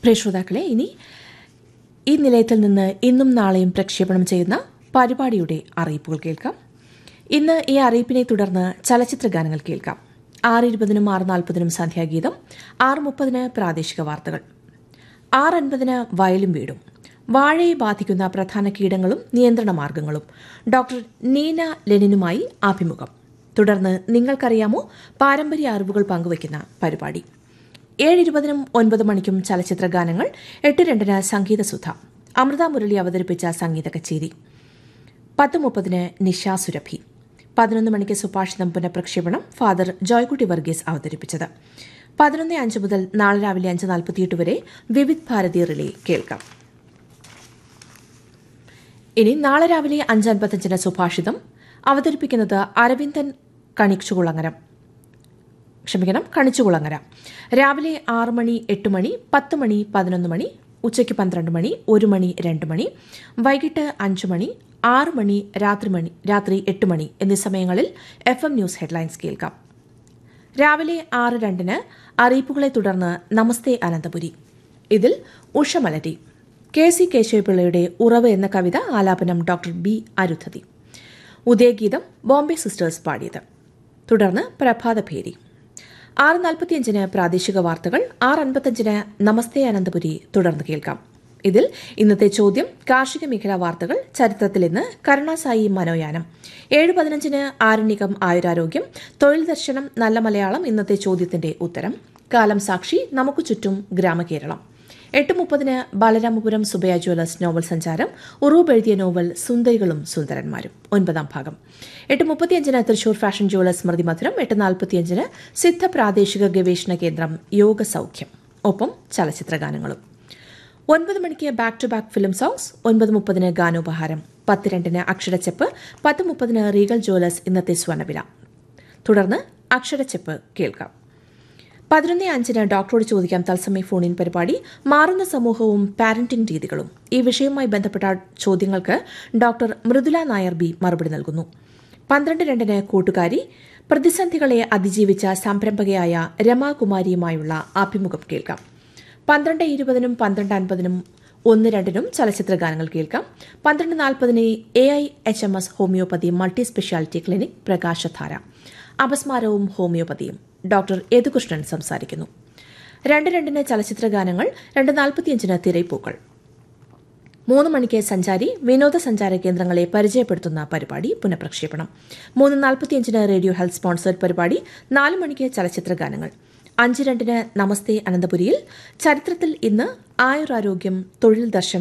പ്രിയ ശ്രോതാക്കളെ ഇനി ഈ നിലയത്തിൽ നിന്ന് ഇന്നും നാളെയും പ്രക്ഷേപണം ചെയ്യുന്ന പരിപാടിയുടെ അറിയിപ്പുകൾ കേൾക്കാം ഇന്ന് ഈ അറിയിപ്പിനെ തുടർന്ന് ചലച്ചിത്ര ഗാനങ്ങൾ കേൾക്കാം ആറ് ഇരുപതിനും ആറ് നാൽപ്പതിനും സന്ധ്യാഗീതം ആറ് മുപ്പതിന് പ്രാദേശിക വാർത്തകൾ ആറ് അൻപതിന് വയലും വീടും വാഴയെ ബാധിക്കുന്ന പ്രധാന കീടങ്ങളും നിയന്ത്രണ മാർഗങ്ങളും ഡോക്ടർ നീന ലെനിനുമായി അഭിമുഖം തുടർന്ന് നിങ്ങൾക്കറിയാമോ പാരമ്പര്യ അറിവുകൾ പങ്കുവയ്ക്കുന്ന പരിപാടി ഏഴ് ഇരുപതിനും ഒൻപത് മണിക്കും ചലച്ചിത്ര ഗാനങ്ങൾ എട്ട് രണ്ടിന് സംഗീതസുധ അമൃത മുരളി അവതരിപ്പിച്ച സംഗീത കച്ചേരി പത്ത് മുപ്പതിന് നിഷാ സുരഭി പതിനൊന്ന് മണിക്ക് സുഭാഷിതം പുനഃപ്രക്ഷേപണം ഫാദർ ജോയ്കുട്ടി വർഗീസ് അവതരിപ്പിച്ചത് പതിനൊന്ന് അഞ്ച് മുതൽ നാളെ രാവിലെ അഞ്ച് നാൽപ്പത്തിയെട്ട് വരെ വിവിധ് ഭാരതി റിലേ കേൾക്കാം ഇനി നാളെ രാവിലെ അഞ്ച് അൻപത്തഞ്ചിന് സുഭാഷിതം അവതരിപ്പിക്കുന്നത് അരവിന്ദൻ കണിച്ചുകുളങ്ങരം ക്ഷമിക്കണം കണിച്ചുകുളങ്ങര രാവിലെ ആറ് മണി എട്ട് മണി പത്ത് മണി പതിനൊന്ന് മണി ഉച്ചയ്ക്ക് പന്ത്രണ്ട് മണി ഒരു മണി രണ്ട് മണി വൈകിട്ട് അഞ്ച് മണി ആറ് മണി രാത്രി മണി രാത്രി എട്ട് മണി എന്നീ സമയങ്ങളിൽ എഫ് എം ന്യൂസ് ഹെഡ്ലൈൻസ് കേൾക്കാം രാവിലെ ആറ് രണ്ടിന് അറിയിപ്പുകളെ തുടർന്ന് നമസ്തേ അനന്തപുരി ഇതിൽ ഉഷമലരി കെ സി കേശവപിള്ളയുടെ ഉറവ് എന്ന കവിത ആലാപനം doctor B Arundhati Udayageetham Bombay sisters പാടിയത് തുടർന്ന് പ്രഭാതഭേരി ആറ് നാൽപ്പത്തിയഞ്ചിന് പ്രാദേശിക വാർത്തകൾ ആറ് അൻപത്തഞ്ചിന് നമസ്തേ അനന്തപുരി തുടർന്ന് കേൾക്കാം ഇതിൽ ഇന്നത്തെ ചോദ്യം കാർഷിക മേഖലാ വാർത്തകൾ ചരിത്രത്തിൽ ഇന്ന് കരുണാസായി മനോയാനം ഏഴ് പതിനഞ്ചിന് ആരണ്യകം ആയുരാരോഗ്യം തൊഴിൽ ദർശനം നല്ല മലയാളം ഇന്നത്തെ ചോദ്യത്തിന്റെ ഉത്തരം കാലം സാക്ഷി നമുക്ക് ചുറ്റും ഗ്രാമകേരളം എട്ട് മുപ്പതിന് ബാലരാമപുരം സുബയ ജ്വല്ലേഴ്സ് നോവൽ സഞ്ചാരം ഉറൂബ് എഴുതിയ നോവൽ സുന്ദരികളും സുന്ദരന്മാരും ഒൻപതാം ഭാഗം എട്ട് മുപ്പത്തിയഞ്ചിന് തൃശൂർ ഫാഷൻ ജ്വല്ലേഴ്സ് സ്മൃതി മധുരം എട്ട് നാൽപ്പത്തിയഞ്ചിന് സിദ്ധ പ്രാദേശിക ഗവേഷണ കേന്ദ്രം യോഗ സൌഖ്യം ഒപ്പം ചലച്ചിത്ര ഗാനങ്ങളും ഒൻപത് മണിക്ക് back to back film songs ഒൻപത് മുപ്പതിന് ഗാനോപഹാരം പത്ത് രണ്ടിന് അക്ഷരച്ചെപ്പ് പത്ത് മുപ്പതിന് റീഗൽ ജ്വല്ലേഴ്സ് ഇന്നത്തെ സ്വർണ്ണവില തുടർന്ന് അക്ഷരച്ചെപ്പ് കേൾക്കാം പതിനൊന്ന് അഞ്ചിന് ഡോക്ടറോട് ചോദിക്കാം തത്സമയ ഫോണിൻ പരിപാടി മാറുന്ന സമൂഹവും പാരന്റിംഗ് രീതികളും ഈ വിഷയവുമായി ബന്ധപ്പെട്ട ചോദ്യങ്ങൾക്ക് ഡോക്ടർ മൃദുല നായർ ബി മറുപടി നൽകുന്നു പന്ത്രണ്ട് രണ്ടിന് കൂട്ടുകാരി പ്രതിസന്ധികളെ അതിജീവിച്ച സംരംഭകയായ രമാകുമാരിയുമായുള്ള അഭിമുഖം കേൾക്കാം പന്ത്രണ്ട് ഇരുപതിനും പന്ത്രണ്ട് അൻപതിനും ഒന്ന് രണ്ടിനും ചലച്ചിത്ര ഗാനങ്ങൾ കേൾക്കാം പന്ത്രണ്ട് നാൽപ്പതിന് A I H M S homoeopathy multi speciality clinic പ്രകാശധാര അപസ്മാരവും ഹോമിയോപ്പതിയും ഡോക്ടർ യദുകൃഷ്ണൻ സംസാരിക്കുന്നു രണ്ട് രണ്ടിന് ചലച്ചിത്ര ഗാനങ്ങൾ രണ്ട് നാൽപ്പത്തിയഞ്ചിന് തിരൈപ്പൂക്കൾ മൂന്ന് മണിക്ക് സഞ്ചാരി വിനോദസഞ്ചാര കേന്ദ്രങ്ങളെ പരിചയപ്പെടുത്തുന്ന പരിപാടി പുനഃപ്രക്ഷേപണം മൂന്ന് നാൽപ്പത്തിയഞ്ചിന് റേഡിയോ ഹെൽത്ത് സ്പോൺസേഡ് പരിപാടി നാല് മണിക്ക് ചലച്ചിത്ര ഗാനങ്ങൾ അഞ്ച് രണ്ടിന് നമസ്തേ അനന്തപുരിയിൽ ചരിത്രത്തിൽ ഇന്ന് ആയുരാരോഗ്യം തൊഴിൽ ദർശനം